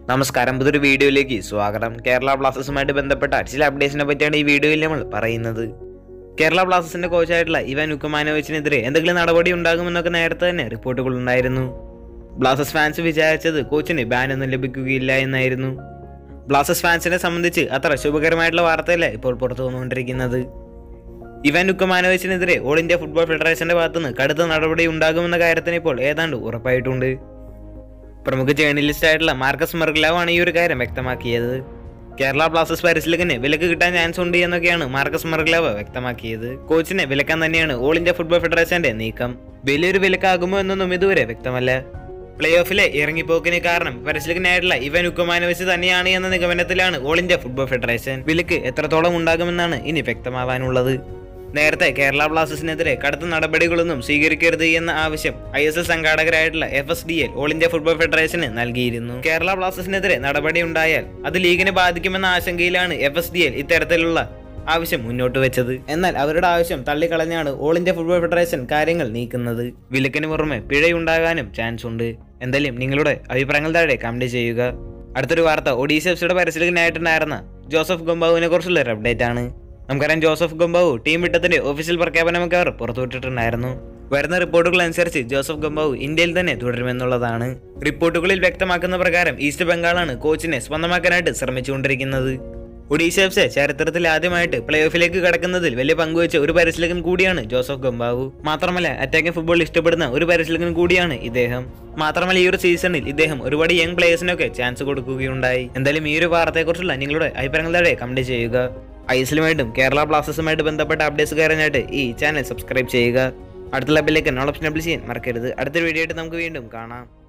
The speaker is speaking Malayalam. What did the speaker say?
നമസ്കാരം പുതിയൊരു വീഡിയോയിലേക്ക് സ്വാഗതം കേരള ബ്ലാസ്റ്റേഴ്സുമായിട്ട് ബന്ധപ്പെട്ട ചില അപ്ഡേറ്റ്സിനെ പറ്റിയാണ് ഈ വീഡിയോയിൽ നമ്മൾ പറയുന്നത് കേരള ബ്ലാസ്റ്റേഴ്സിന്റെ കോച്ചായിട്ടുള്ള ഇവാൻ ഉക്കുമാനോവിച്ചിനെതിരെ എന്തെങ്കിലും നടപടി ഉണ്ടാകുമെന്നൊക്കെ നേരത്തെ തന്നെ റിപ്പോർട്ടുകൾ ഉണ്ടായിരുന്നു ബ്ലാസ്റ്റേഴ്സ് ഫാൻസ് വിചാരിച്ചത് കോച്ചിന് ബാൻ ഒന്നും ലഭിക്കുകയില്ല എന്നായിരുന്നു ബ്ലാസ്റ്റേഴ്സ് ഫാൻസിനെ സംബന്ധിച്ച് അത്ര ശുഭകരമായിട്ടുള്ള വാർത്തയല്ല ഇപ്പോൾ പുറത്തു വന്നുകൊണ്ടിരിക്കുന്നത് ഇവാൻ ഉക്കുമാനോവിച്ചിനെതിരെ ഓൾ ഇന്ത്യ ഫുട്ബോൾ ഫെഡറേഷന്റെ ഭാഗത്തുനിന്ന് കടുത്ത നടപടി ഉണ്ടാകുമെന്ന കാര്യത്തിന് ഇപ്പോൾ ഏതാണ്ട് ഉറപ്പായിട്ടുണ്ട് പ്രമുഖ ജേർണലിസ്റ്റ് ആയിട്ടുള്ള മാർക്കസ് മെർഗ്ലാവ് ആണ് ഈ ഒരു കാര്യം വ്യക്തമാക്കിയത് കേരള ബ്ലാസ്റ്റേഴ്സ് പരിശീലകന് വിലക്ക് കിട്ടാൻ ചാൻസ് ഉണ്ട് എന്നൊക്കെയാണ് മാർക്കസ് മെർഗ്ലാവ് വ്യക്തമാക്കിയത് കോച്ചിനെ വിലക്കാൻ തന്നെയാണ് ഓൾ ഇന്ത്യ ഫുട്ബോൾ ഫെഡറേഷന്റെ നീക്കം വലിയൊരു വിലക്കാകുമോ എന്നൊന്നും ഇതുവരെ വ്യക്തമല്ല പ്ലേ ഓഫിലെ ഇറങ്ങിപ്പോക്കിന് കാരണം പരിശീലകനായിട്ടുള്ള ഇവൻ ഉക്കുമാനോവിച്ച് തന്നെയാണ് എന്ന നിഗമനത്തിലാണ് ഓൾ ഇന്ത്യ ഫുട്ബോൾ ഫെഡറേഷൻ വിലക്ക് എത്രത്തോളം ഉണ്ടാകുമെന്നാണ് ഇനി വ്യക്തമാവാനുള്ളത് നേരത്തെ കേരള ബ്ലാസ്റ്റേഴ്സിനെതിരെ കടുത്ത നടപടികളൊന്നും സ്വീകരിക്കരുത് എന്ന ആവശ്യം ഐ എസ് എൽ സംഘാടകരായിട്ടുള്ള F S D L All India Football ഫെഡറേഷന് നൽകിയിരുന്നു കേരള ബ്ലാസ്റ്റേഴ്സിനെതിരെ നടപടി ഉണ്ടായാൽ അത് ലീഗിനെ ബാധിക്കുമെന്ന ആശങ്കയിലാണ് എഫ് എസ് ഡി എൽ ഇത്തരത്തിലുള്ള ആവശ്യം മുന്നോട്ട് വെച്ചത് എന്നാൽ അവരുടെ ആവശ്യം തള്ളിക്കളഞ്ഞാണ് ഓൾ ഇന്ത്യ ഫുട്ബോൾ ഫെഡറേഷൻ കാര്യങ്ങൾ നീക്കുന്നത് വിലക്കിന് പുറമെ പിഴയുണ്ടാകാനും ചാൻസ് ഉണ്ട് എന്തായാലും നിങ്ങളുടെ അഭിപ്രായങ്ങൾ താഴെ കമന്റ് ചെയ്യുക അടുത്തൊരു വാർത്ത ഒഡീസ എഫ് സിയുടെ പരിശീലകനായിട്ടുണ്ടായിരുന്ന ജോസഫ് ഗംബാവുവിനെ കുറിച്ചുള്ള ഒരു അപ്ഡേറ്റ് ആണ് നമുക്കറിയാം ജോസഫ് ഗംബാവു ടീം വിട്ടത്തിന്റെ ഒഫീഷ്യൽ പ്രഖ്യാപനമൊക്കെ അവർ പുറത്തുവിട്ടിട്ടുണ്ടായിരുന്നു വരുന്ന റിപ്പോർട്ടുകൾ അനുസരിച്ച് ജോസഫ് ഗംബാവു ഇന്ത്യയിൽ തന്നെ തുടരുമെന്നുള്ളതാണ് റിപ്പോർട്ടുകളിൽ വ്യക്തമാക്കുന്ന പ്രകാരം ഈസ്റ്റ് ബംഗാളാണ് കോച്ചിനെ സ്വന്തമാക്കാനായിട്ട് ശ്രമിച്ചുകൊണ്ടിരിക്കുന്നത് ഒഡീഷ എഫ് സി ചരിത്രത്തിൽ ആദ്യമായിട്ട് പ്ലേ ഓഫിലേക്ക് കടക്കുന്നതിൽ വലിയ പങ്കുവച്ച ഒരു പരിശീലകൻ കൂടിയാണ് ജോസഫ് ഗംബാവു മാത്രമല്ല അറ്റാക്കിംഗ് ഫുട്ബോൾ ഇഷ്ടപ്പെടുന്ന ഒരു പരിശീലകൻ കൂടിയാണ് ഇദ്ദേഹം മാത്രമല്ല ഈ ഒരു സീസണിൽ ഇദ്ദേഹം ഒരുപാട് യങ് പ്ലേയേഴ്സിനൊക്കെ ചാൻസ് കൊടുക്കുകയുണ്ടായി എന്തായാലും ഈ ഒരു വാർത്തയെക്കുറിച്ചുള്ള നിങ്ങളുടെ അഭിപ്രായങ്ങൾ താഴെ കമന്റ് ചെയ്യുക ഐ എസ് എല്ലുമായിട്ടും കേരള ബ്ലാസ്റ്റേഴ്സുമായിട്ട് ബന്ധപ്പെട്ട അപ്ഡേറ്റ്സ് കയറാനായിട്ട് ഈ ചാനൽ സബ്സ്ക്രൈബ് ചെയ്യുക അടുത്തുള്ള ബെല്ലേക്ക് നോൾ ഓപ്ഷൻ ഡബിൾ ചെയ്യാൻ മറക്കരുത് അടുത്തൊരു വീഡിയോ ആയിട്ട് നമുക്ക് വീണ്ടും കാണാം